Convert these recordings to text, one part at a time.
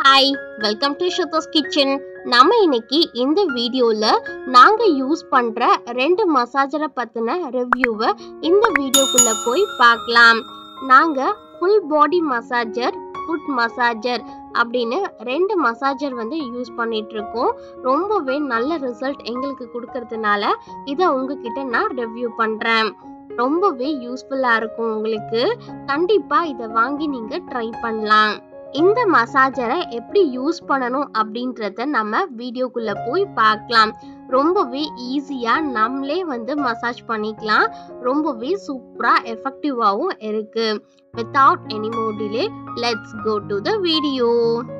hi welcome to ஷுத்தோஸ் kitchen நம்ம இன்னைக்கு இந்த வீடியோவில் நாங்கள் யூஸ் பண்ணுற ரெண்டு மசாஜரை பற்றின ரிவ்யூவை இந்த வீடியோக்குள்ளே போய் பார்க்கலாம் நாங்கள் full body massager foot massager அப்படின்னு ரெண்டு மசாஜர் வந்து யூஸ் பண்ணிட்டு இருக்கோம் ரொம்பவே நல்ல ரிசல்ட் எங்களுக்கு கொடுக்கறதுனால இதை உங்ககிட்ட நான் ரிவ்யூ பண்ணுறேன் ரொம்பவே யூஸ்ஃபுல்லாக இருக்கும் உங்களுக்கு கண்டிப்பாக இதை வாங்கி நீங்கள் ட்ரை பண்ணலாம் இந்த மசாஜரை எப்படி யூஸ் பண்ணணும் அப்படின்றத நம்ம வீடியோக்குள்ள போய் பார்க்கலாம் ரொம்பவே ஈஸியாக நம்மளே வந்து மசாஜ் பண்ணிக்கலாம் ரொம்பவே சூப்பராக எஃபெக்டிவாகவும் இருக்கு without any more delay let's go to the video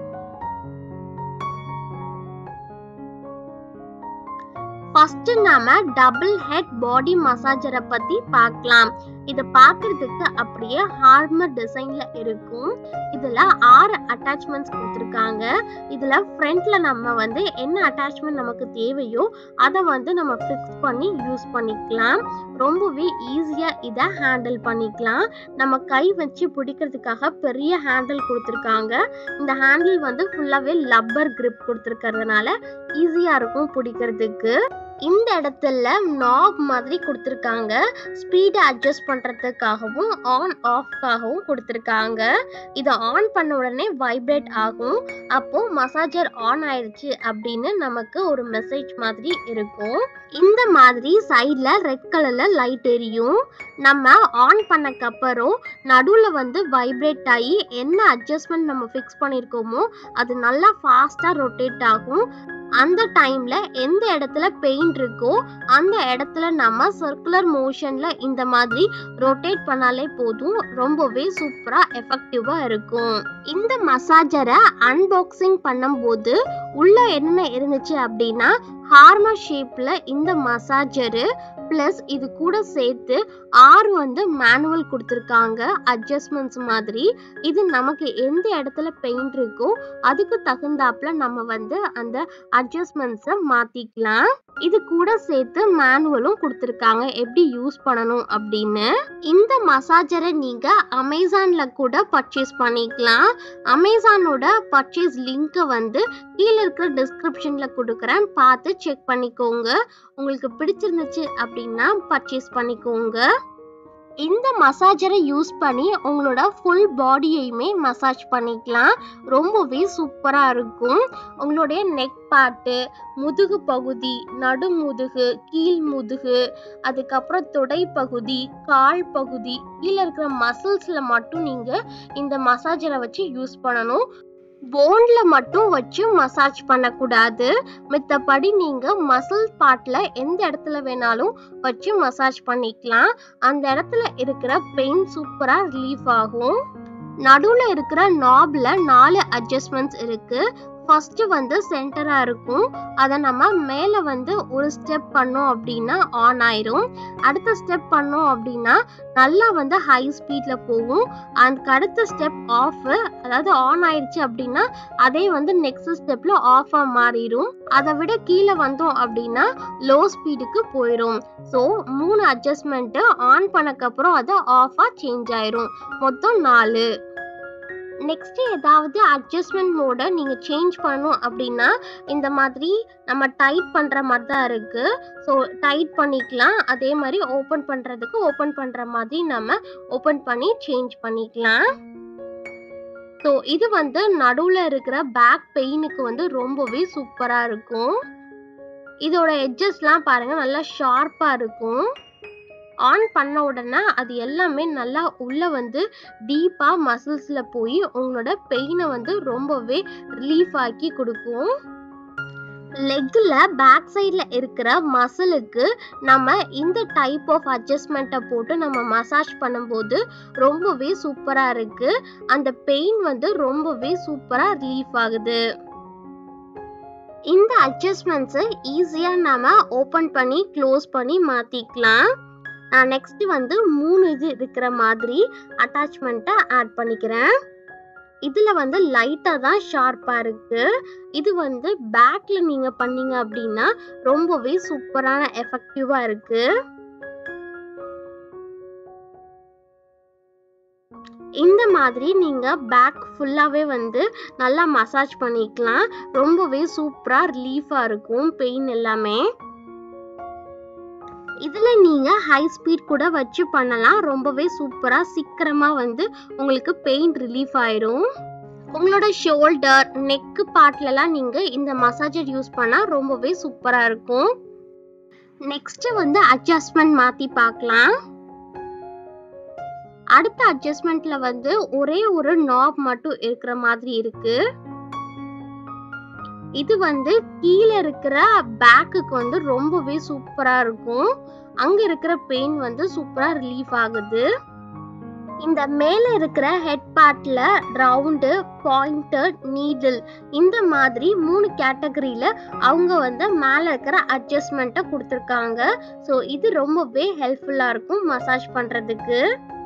first நாம டபுள் ஹெட் பாடி மசாஜரை பத்தி பார்க்கலாம் இதை பார்க்கிறதுக்கு அப்படியே ஹார்மர் டிசைன்ல இருக்கும் இதுல ஆறு அட்டாச்மெண்ட்ஸ் கொடுத்துருக்காங்க இதுல ஃப்ரண்ட்ல நம்ம வந்து என்ன அட்டாச்மெண்ட் நமக்கு தேவையோ அதை வந்து நம்ம ஃபிக்ஸ் பண்ணி யூஸ் பண்ணிக்கலாம் ரொம்பவே ஈஸியா இதை ஹேண்டில் பண்ணிக்கலாம் நம்ம கை வச்சு பிடிக்கிறதுக்காக பெரிய ஹேண்டில் கொடுத்துருக்காங்க இந்த ஹேண்டில் வந்து ஃபுல்லாவே லப்பர் grip கொடுத்துருக்கறதுனால ஈஸியா இருக்கும் பிடிக்கிறதுக்கு இந்த இடத்துல நாப் மாதிரி கொடுத்துருக்காங்க ஸ்பீடை அட்ஜஸ்ட் பண்ணுறதுக்காகவும் ஆன் ஆஃப்காகவும் கொடுத்துருக்காங்க இதை ஆன் பண்ண உடனே வைப்ரேட் ஆகும் அப்போ மசாஜர் ஆன் ஆயிடுச்சு அப்படின்னு நமக்கு ஒரு மெசேஜ் மாதிரி இருக்கும் இந்த மாதிரி சைடில் ரெட் கலரில் லைட் எரியும் நம்ம ஆன் பண்ணக்கப்புறம் நடுவில் வந்து வைப்ரேட் ஆகி என்ன அட்ஜஸ்ட்மெண்ட் நம்ம ஃபிக்ஸ் பண்ணியிருக்கோமோ அது நல்லா ஃபாஸ்ட்டாக ரொட்டேட் ஆகும் அந்த டைம்ல எந்த இடத்துல பெயின் இருக்கோ அந்த இடத்துல நம்ம சர்க்குலர் மோஷன்ல இந்த மாதிரி ரொட்டேட் பண்ணாலே போதும் ரொம்பவே சூப்பரா எஃபெக்டிவா இருக்கும் இந்த மசாஜரை அன்பாக்சிங் பண்ணும்போது உள்ள என்ன இருந்துச்சு அப்படின்னா ஹார்மர் ஷேப்ல இந்த மசாஜரு ப்ளஸ் இது கூட சேர்த்து ஆறு வந்து மேனுவல் கொடுத்துருக்காங்க அட்ஜஸ்ட்மெண்ட்ஸ் மாதிரி இது நமக்கு எந்த இடத்துல பெயின் இருக்கோ அதுக்கு தகுந்தாப்புல நம்ம வந்து அந்த அட்ஜஸ்ட்மெண்ட்ஸை மாற்றிக்கலாம் இது கூட சேர்த்து மேனுவலும் கொடுத்துருக்காங்க எப்படி யூஸ் பண்ணணும் அப்படின்னு இந்த மசாஜரை நீங்கள் அமேசானில் கூட பர்ச்சேஸ் பண்ணிக்கலாம் அமேசானோட பர்ச்சேஸ் லிங்க்கை வந்து கீழே இருக்கிற டிஸ்கிரிப்ஷனில் கொடுக்குறேன் பார்த்து செக் பண்ணிக்கோங்க உங்களுக்கு பிடிச்சிருந்துச்சு அப்படின்னா பர்ச்சேஸ் பண்ணிக்கோங்க இந்த மசாஜரை யூஸ் பண்ணி உங்களோட ஃபுல் பாடியையுமே மசாஜ் பண்ணிக்கலாம் ரொம்பவே சூப்பராக இருக்கும் உங்களுடைய நெக் பார்ட்டு முதுகு பகுதி நடுமுதுகு கீழ் முதுகு அதுக்கப்புறம் தொடை பகுதி கால் பகுதி கீழே இருக்கிற மசில்ஸில் மட்டும் நீங்கள் இந்த மசாஜரை வச்சு யூஸ் பண்ணணும் போன்ல மட்டும் வச்சு மசாஜ் பண்ணக்கூடாது மித்தபடி நீங்க மசில் பார்ட்ல எந்த இடத்துல வேணாலும் வச்சு மசாஜ் பண்ணிக்கலாம் அந்த இடத்துல இருக்கிற பெயின் சூப்பரா ரிலீஃப் ஆகும் நடுவில் இருக்கிற நாப்ல நாலு அட்ஜஸ்ட்மெண்ட்ஸ் இருக்கு ஃபர்ஸ்ட் வந்து சென்டரா இருக்கும் அதை நம்ம மேலே வந்து ஒரு ஸ்டெப் பண்ணோம் அப்படின்னா ஆன் ஆயிரும் அடுத்த ஸ்டெப் பண்ணோம் அப்படின்னா நல்லா வந்து ஹை ஸ்பீட்ல போகும் அதுக்கு அடுத்த ஸ்டெப் ஆஃப் அதாவது ஆன் ஆயிடுச்சு அப்படின்னா அதே வந்து நெக்ஸ்ட் ஸ்டெப்ல ஆஃபா மாறிடும் அதை விட கீழே வந்தோம் அப்படின்னா லோ ஸ்பீடுக்கு போயிடும் ஸோ மூணு அட்ஜஸ்ட்மெண்ட்டு ஆன் பண்ணக்கப்புறம் அது ஆஃபா சேஞ்ச் ஆயிரும் மொத்தம் நாலு நெக்ஸ்ட் ஏதாவது அட்ஜஸ்ட்மெண்ட் மோடை நீங்கள் சேஞ்ச் பண்ணணும் அப்படின்னா இந்த மாதிரி நம்ம டைட் பண்ணுற மாதிரி தான் இருக்குது ஸோ டைட் பண்ணிக்கலாம் அதே மாதிரி ஓப்பன் பண்ணுறதுக்கு ஓப்பன் பண்ணுற மாதிரி நம்ம ஓப்பன் பண்ணி சேஞ்ச் பண்ணிக்கலாம் ஸோ இது வந்து நடுவில் இருக்கிற பேக் பெயினுக்கு வந்து ரொம்பவே சூப்பராக இருக்கும் இதோட எட்ஜஸ்லாம் பாருங்கள் நல்லா ஷார்ப்பாக இருக்கும் ஆன் பண்ண உடனே அது எல்லாமே நல்லா உள்ளே வந்து டீப்பாக மசில்ஸில் போய் உங்களோட பெயினை வந்து ரொம்பவே ரிலீஃப் ஆக்கி கொடுக்கும் லெக்கில் பேக் சைடில் இருக்கிற மசிலுக்கு நம்ம இந்த டைப் ஆஃப் அட்ஜஸ்ட்மெண்ட்டை போட்டு நம்ம மசாஜ் பண்ணும்போது ரொம்பவே சூப்பராக இருக்குது அந்த பெயின் வந்து ரொம்பவே சூப்பராக ரிலீஃப் ஆகுது இந்த அட்ஜஸ்ட்மெண்ட்ஸை ஈஸியாக நம்ம ஓப்பன் பண்ணி க்ளோஸ் பண்ணி மாற்றிக்கலாம் நான் நெக்ஸ்ட் வந்து மூணு இது இருக்கிற மாதிரி அட்டாச்மெண்ட்டை ஆட் பண்ணிக்கிறேன் இதில் வந்து லைட்டாக தான் ஷார்ப்பாக இருக்குது இது வந்து பேக்கில் நீங்கள் பண்ணீங்க அப்படின்னா ரொம்பவே சூப்பரான எஃபெக்டிவாக இருக்குது இந்த மாதிரி நீங்கள் பேக் ஃபுல்லாகவே வந்து நல்லா மசாஜ் பண்ணிக்கலாம் ரொம்பவே சூப்பராக ரிலீஃபாக இருக்கும் பெயின் எல்லாமே இதில் நீங்கள் ஹை ஸ்பீட் கூட வச்சு பண்ணலாம் ரொம்பவே சூப்பராக சீக்கிரமாக வந்து உங்களுக்கு பெயின் ரிலீஃப் ஆயிரும் உங்களோட ஷோல்டர் நெக்கு பார்ட்லலாம் நீங்கள் இந்த மசாஜர் யூஸ் பண்ணால் ரொம்பவே சூப்பராக இருக்கும் நெக்ஸ்ட் வந்து அட்ஜஸ்ட்மெண்ட் மாற்றி பார்க்கலாம் அடுத்த அட்ஜஸ்ட்மெண்ட்ல வந்து ஒரே ஒரு நாப் மட்டும் இருக்கிற மாதிரி இருக்கு இது வந்து கீழே இருக்கிற பேக்குக்கு வந்து ரொம்பவே சூப்பரா இருக்கும் அங்க இருக்கிற பெயின் வந்து சூப்பரா ரிலீஃப் ஆகுது இந்த மேல இருக்கிற ஹெட் பார்ட்ல ரவுண்டு பாயிண்டட் நீடில் இந்த மாதிரி மூணு கேட்டகரியில அவங்க வந்து மேல இருக்கிற அட்ஜஸ்ட்மெண்ட்டை கொடுத்துருக்காங்க ஸோ இது ரொம்பவே ஹெல்ப்ஃபுல்லா இருக்கும் மசாஜ் பண்றதுக்கு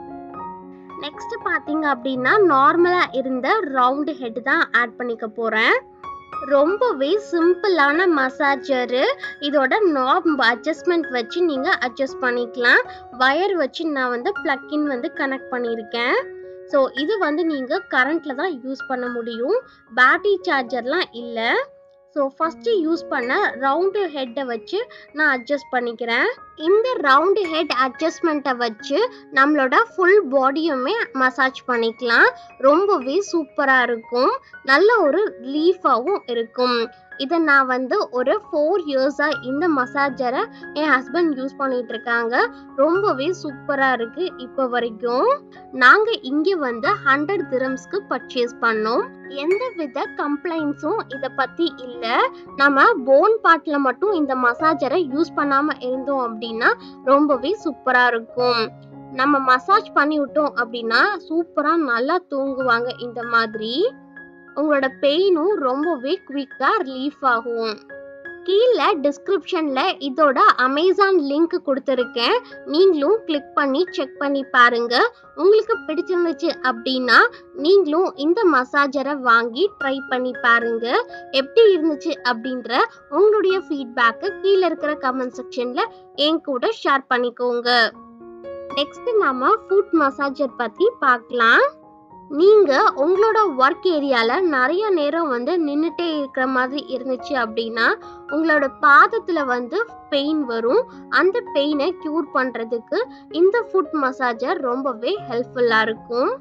நெக்ஸ்ட் பாத்தீங்க அப்படின்னா நார்மலா இருந்த ரவுண்டு ஹெட் தான் ஆட் பண்ணிக்க போறேன் ரொம்பவே சிம்பிளான மசாஜரு இதோட நாப் அட்ஜஸ்ட்மெண்ட் வச்சு நீங்க அட்ஜஸ்ட் பண்ணிக்கலாம் வயர் வச்சு நான் வந்து பிளக்கின் வந்து கனெக்ட் பண்ணியிருக்கேன் ஸோ இது வந்து நீங்க கரண்ட்ல தான் யூஸ் பண்ண முடியும் பேட்டரி சார்ஜர்லாம் இல்லை ஸோ ஃபஸ்ட்டு யூஸ் பண்ண ரவுண்டு ஹெட்டை வச்சு நான் அட்ஜஸ்ட் பண்ணிக்கிறேன் இந்த ரவுண்டு ஹெட் அட்ஜஸ்ட்மெண்ட்டை வச்சு நம்மளோட ஃபுல் பாடியுமே மசாஜ் பண்ணிக்கலாம் ரொம்பவே சூப்பராக இருக்கும் நல்ல ஒரு ரிலீஃபாகவும் இருக்கும் இதை நான் வந்து ஒரு ஃபோர் இயர்ஸாக இந்த மசாஜரை என் ஹஸ்பண்ட் யூஸ் பண்ணிட்டு இருக்காங்க ரொம்பவே சூப்பராக இருக்கு இப்போ வரைக்கும் நாங்கள் இங்கே வந்து ஹண்ட்ரட் திரம்ஸ்க்கு பர்ச்சேஸ் பண்ணோம் எந்த வித கம்ப்ளைண்ட்ஸும் இதை பற்றி இல்லை நம்ம போன் பார்ட்டில் மட்டும் இந்த மசாஜரை யூஸ் பண்ணாமல் இருந்தோம் அப்படின்னா ரொம்பவே சூப்பராக இருக்கும் நம்ம மசாஜ் பண்ணி விட்டோம் அப்படின்னா சூப்பராக நல்லா தூங்குவாங்க இந்த மாதிரி உங்களோட பெயினும் ரொம்பவே குவிக்காக ரிலீஃப் ஆகும் கீழே டிஸ்கிரிப்ஷனில் இதோட அமேசான் லிங்க் கொடுத்துருக்கேன் நீங்களும் கிளிக் பண்ணி செக் பண்ணி பாருங்க உங்களுக்கு பிடிச்சிருந்துச்சு அப்படின்னா நீங்களும் இந்த மசாஜரை வாங்கி ட்ரை பண்ணி பாருங்க எப்படி இருந்துச்சு அப்படின்ற உங்களுடைய ஃபீட்பேக்கை கீழே இருக்கிற கமெண்ட் செக்ஷனில் என் கூட ஷேர் பண்ணிக்கோங்க நெக்ஸ்ட் நாம ஃபுட் மசாஜர் பற்றி பார்க்கலாம் நீங்க உங்களோட ஒர்க் ஏரியால நிறைய நேரம் வந்து நின்றுட்டே இருக்கிற மாதிரி இருந்துச்சு அப்படின்னா உங்களோட பாதத்துல வந்து பெயின் வரும் அந்த பெயினை க்யூர் பண்றதுக்கு இந்த ஃபுட் மசாஜர் ரொம்பவே ஹெல்ப்ஃபுல்லா இருக்கும்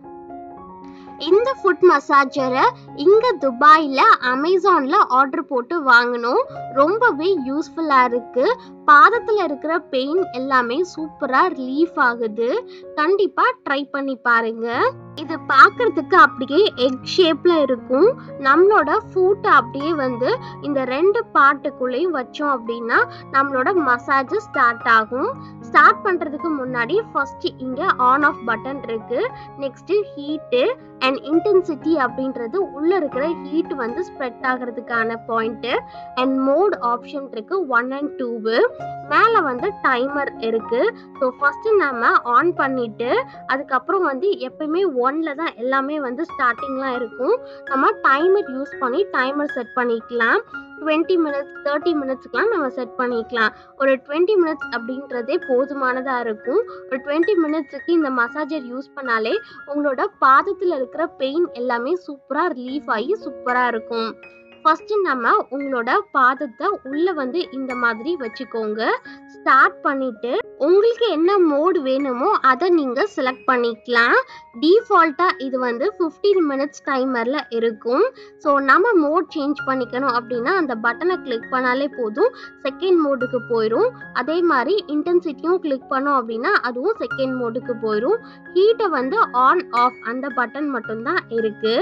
இந்த ஃபுட் மசாஜரை இங்க துபாயில அமேசான்ல ஆர்டர் போட்டு வாங்கினோம் ரொம்பவே யூஸ்ஃபுல்லா இருக்கு பாதத்துல இருக்கிற பெயின் எல்லாமே சூப்பரா ரிலீஃப் ஆகுது கண்டிப்பா ட்ரை பண்ணி பாருங்க இது பார்க்கறதுக்கு அப்படியே எக் ஷேப்ல இருக்கும் நம்மளோட ஃபுட் அப்படியே வந்து இந்த ரெண்டு பார்ட்டுக்குள்ளேயும் வச்சோம் அப்படின்னா நம்மளோட மசாஜ் ஸ்டார்ட் ஆகும் ஸ்டார்ட் பண்றதுக்கு முன்னாடி ஃபர்ஸ்ட் இங்க ஆன் ஆஃப் பட்டன் இருக்கு நெக்ஸ்ட் ஹீட்டு அண்ட் இன்டென்சிட்டி அப்படின்றது உள்ள இருக்கிற ஹீட் வந்து ஸ்ப்ரெட் ஆகிறதுக்கான பாயிண்ட் அண்ட் மோட் ஆப்ஷன் இருக்கு ஒன் அண்ட் டூவு மேலே வந்து டைமர் இருக்கு ஸோ ஃபர்ஸ்ட் நம்ம ஆன் பண்ணிட்டு அதுக்கப்புறம் வந்து எப்பயுமே ஒன்ல தான் எல்லாமே வந்து ஸ்டார்டிங்லாம் இருக்கும் நம்ம டைமர் யூஸ் பண்ணி டைமர் செட் பண்ணிக்கலாம் டுவெண்ட்டி மினிட்ஸ் தேர்ட்டி மினிட்ஸ்க்குலாம் நம்ம செட் பண்ணிக்கலாம் ஒரு டுவெண்ட்டி மினிட்ஸ் அப்படின்றதே போதுமானதாக இருக்கும் ஒரு டுவெண்ட்டி மினிட்ஸுக்கு இந்த மசாஜர் யூஸ் பண்ணாலே உங்களோட பாதத்தில் இருக்கிற பெயின் எல்லாமே சூப்பராக ரிலீஃப் ஆகி சூப்பராக இருக்கும் ஃபர்ஸ்ட் நம்ம உங்களோட பாதத்தை உள்ள வந்து இந்த மாதிரி வச்சுக்கோங்க ஸ்டார்ட் பண்ணிட்டு உங்களுக்கு என்ன மோட் வேணுமோ அதை நீங்க செலக்ட் பண்ணிக்கலாம் டிஃபால்ட்டா இது வந்து 15 மினிட்ஸ் டைமர்ல இருக்கும் ஸோ நம்ம மோட் சேஞ்ச் பண்ணிக்கணும் அப்படின்னா அந்த பட்டனை கிளிக் பண்ணாலே போதும் செகண்ட் மோடுக்கு போயிடும் அதே மாதிரி இன்டென்சிட்டியும் கிளிக் பண்ணோம் அப்படின்னா அதுவும் செகண்ட் மோடுக்கு போயிடும் ஹீட்டை வந்து ஆன் ஆஃப் அந்த பட்டன் மட்டும்தான் இருக்கு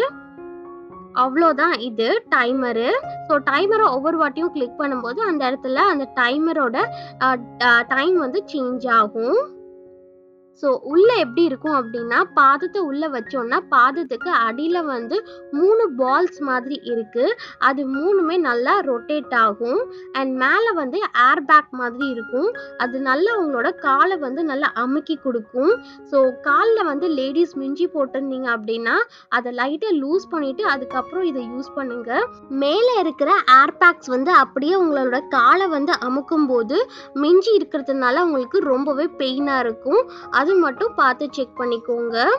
அவ்வளோதான் இது டைமரு ஸோ டைமரை ஒவ்வொரு வாட்டியும் கிளிக் பண்ணும்போது அந்த இடத்துல அந்த டைமரோட டைம் வந்து சேஞ்ச் ஆகும் ஸோ உள்ள எப்படி இருக்கும் அப்படின்னா பாதத்தை உள்ள வச்சோம்னா பாதத்துக்கு அடியில் வந்து மூணு பால்ஸ் மாதிரி இருக்கு அது மூணுமே நல்லா ரொட்டேட் ஆகும் அண்ட் மேலே வந்து ஏர் பேக் மாதிரி இருக்கும் அது நல்லா உங்களோட காலை வந்து நல்லா அமுக்கி கொடுக்கும் ஸோ காலில் வந்து லேடிஸ் மிஞ்சி போட்டிருந்தீங்க அப்படின்னா அதை லைட்டாக லூஸ் பண்ணிட்டு அதுக்கப்புறம் இதை யூஸ் பண்ணுங்க மேலே இருக்கிற ஏர் பேக்ஸ் வந்து அப்படியே உங்களோட காலை வந்து அமுக்கும் போது மிஞ்சி இருக்கிறதுனால உங்களுக்கு ரொம்பவே பெயினாக இருக்கும் அது மட்டும் பார்த்து செக் பண்ணிக்கோங்க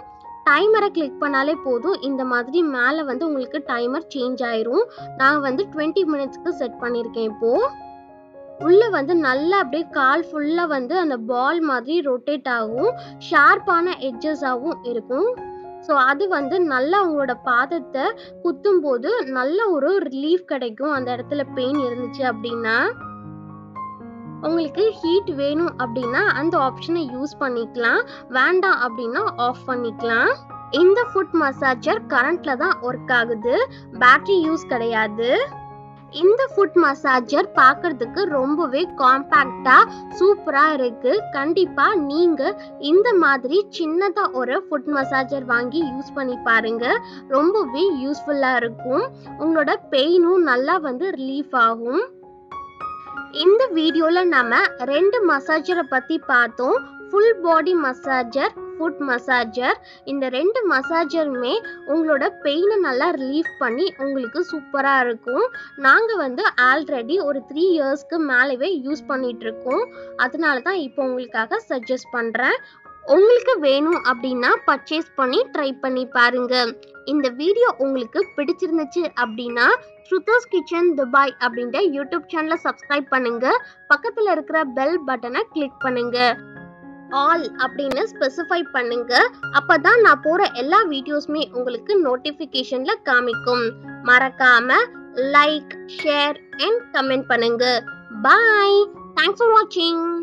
டைமரை கிளிக் பண்ணாலே போதும் இந்த மாதிரி மேலே வந்து உங்களுக்கு டைமர் சேஞ்ச் ஆயிரும் நான் வந்து டுவெண்ட்டி மினிட்ஸ்க்கு செட் பண்ணியிருக்கேன் இப்போ உள்ள வந்து நல்லா அப்படியே கால் ஃபுல்லா வந்து அந்த பால் மாதிரி ரொட்டேட் ஆகும் ஷார்ப்பான எட்ஜஸாகவும் இருக்கும் ஸோ அது வந்து நல்லா உங்களோட பாதத்தை குத்தும் போது நல்ல ஒரு ரிலீஃப் கிடைக்கும் அந்த இடத்துல பெயின் இருந்துச்சு அப்படின்னா உங்களுக்கு ஹீட் வேணும் அப்படின்னா அந்த ஆப்ஷனை யூஸ் பண்ணிக்கலாம் வேண்டாம் அப்படின்னா ஆஃப் பண்ணிக்கலாம் இந்த ஃபுட் மசாஜர் கரண்ட்ல தான் ஒர்க் ஆகுது பேட்டரி யூஸ் கிடையாது இந்த ஃபுட் மசாஜர் பார்க்கிறதுக்கு ரொம்பவே காம்பேக்டா சூப்பரா இருக்கு கண்டிப்பா நீங்க இந்த மாதிரி சின்னதா ஒரு ஃபுட் மசாஜர் வாங்கி யூஸ் பண்ணி பாருங்க ரொம்பவே யூஸ்ஃபுல்லா இருக்கும் உங்களோட பெயினும் நல்லா வந்து ரிலீஃப் ஆகும் இந்த வீடியோல நம்ம ரெண்டு மசாஜரை பத்தி பார்த்தோம் full body massager foot massager இந்த ரெண்டு மசாஜருமே உங்களோட பெயினை நல்லா ரிலீஃப் பண்ணி உங்களுக்கு சூப்பராக இருக்கும் நாங்கள் வந்து ஆல்ரெடி ஒரு த்ரீ இயர்ஸ்க்கு மேலவே யூஸ் பண்ணிட்டு இருக்கோம் அதனால தான் இப்போ உங்களுக்காக சஜஸ்ட் பண்ணுறேன் உங்களுக்கு வேணும் அப்படின்னா பர்ச்சேஸ் பண்ணி ட்ரை பண்ணி பாருங்க இந்த வீடியோ உங்களுக்கு பிடிச்சிருந்துச்சு அப்படின்னா ஸ்ருதோஸ் கிச்சன் துபாய் அப்படின்ற யூடியூப் சேனலை சப்ஸ்கிரைப் பண்ணுங்க பக்கத்தில் இருக்கிற பெல் பட்டனை கிளிக் பண்ணுங்க ஆல் அப்படின்னு ஸ்பெசிஃபை பண்ணுங்க அப்பதான் நான் போற எல்லா வீடியோஸுமே உங்களுக்கு நோட்டிபிகேஷன்ல காமிக்கும் மறக்காம லைக் ஷேர் அண்ட் கமெண்ட் பண்ணுங்க பாய் தேங்க்ஸ் ஃபார் வாட்சிங்